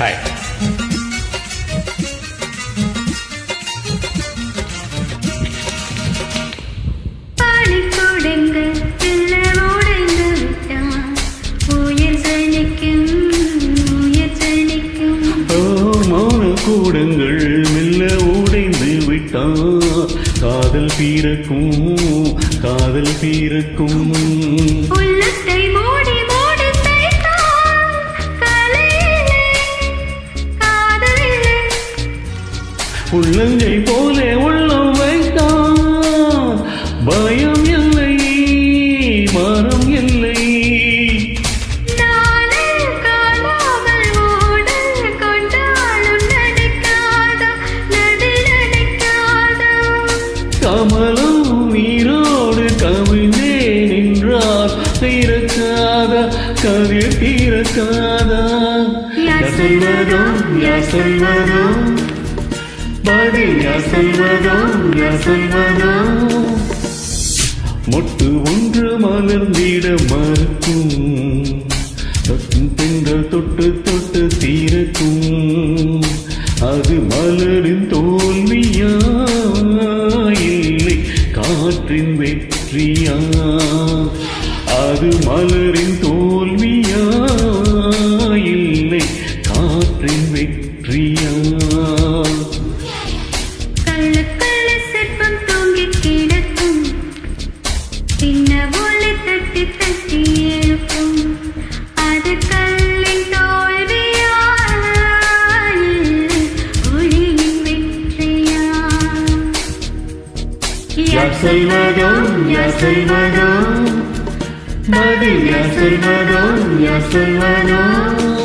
hi பாடிக்கொடுங்கள் செல்ல உடைந்து விட்டான் உயிர் ஜனிக்கும் உயிர் ஜனிக்கும் ஓ, மௌன கூடங்கள் மெல்ல உடைந்து விட்டான் காதல் பீரக்கும் காதல் பீரக்கும் உள்ளத்தை மூடி மூடி தைத்தான் கலையிலே காதலிலே உள்ளங்கை போலே உள்ளம் வைத்தான் பயம் இல்லை மரம் இல்லை நானே காணாமல் ஓடல் கொண்டாலும் நடிக்காதா நடி நடிக்காதா கமலம் நீரோடு கவிழ்ந்தே நின்றால் தீரக்காத கதிர் தீரக்காதா யார் சொல்வதோ யார் சொல்வதோ பதில் யார் சொல்வதோ யார் சொல்வதோ மொட்டு ஒன்று மலர்ந்திட மறுக்கும் தொட்டும் பெண்கள் தொட்டு தொட்டு தீரக்கும் அது மலரின் தோல்வியா இல்லை காற்றின் வெற்றியா அது மலரின் தோல்வியா இல்லை காற்றின் வெற்றியா கள்ளுக்குள்ள சிற்பம் தூங்கி கிடக்கும் சின்ன ஒளி தட்டி தட்டி எழுப்பும் அது கல்லின் தோல்வியா இல்லை, ஒளியின் வெற்றியா யார் சொல்வதோ யார் சொல்வதோ பதில் யார் சொல்வதோ யார் சொல்வதோ